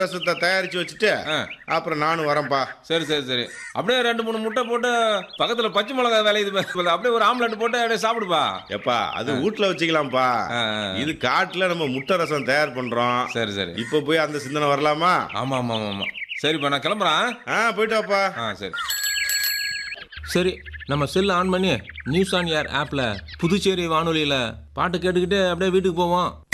ரசத்தை தயாரிச்சு வச்சுட்டு ஆ. அப்புறம் நானும் வரேன்ப்பா சரி சரி சரி அப்படியே ரெண்டு மூணு முட்டை போட்டு பக்கத்துல பச்சை மிளகாய் விளையுது பாரு. அப்படியே ஒரு ஆம்லெட் போட்டு அப்படியே சாப்பிடுப்பா எப்பா அது வீட்ல வச்சுக்கலாம்ப்பா ஆ, ஆ. இது காட்டுல நம்ம முட்டை ரசம் தயார் பண்றோம் சரி சரி இப்ப போய் அந்த சிந்தனை வரலாமா ஆமா ஆமா ஆமா ஆமா சரிப்பா நான் கிளம்புறேன் ஆ போயிட்டு வாப்பா ஆ சரி சரி நம்ம செல் ஆன் பண்ணி நியூஸ் ஆன் ஏர் ஆப்பில் புதுச்சேரி வானொலியில் பாட்டு கேட்டுக்கிட்டு அப்படியே வீட்டுக்கு போவோம்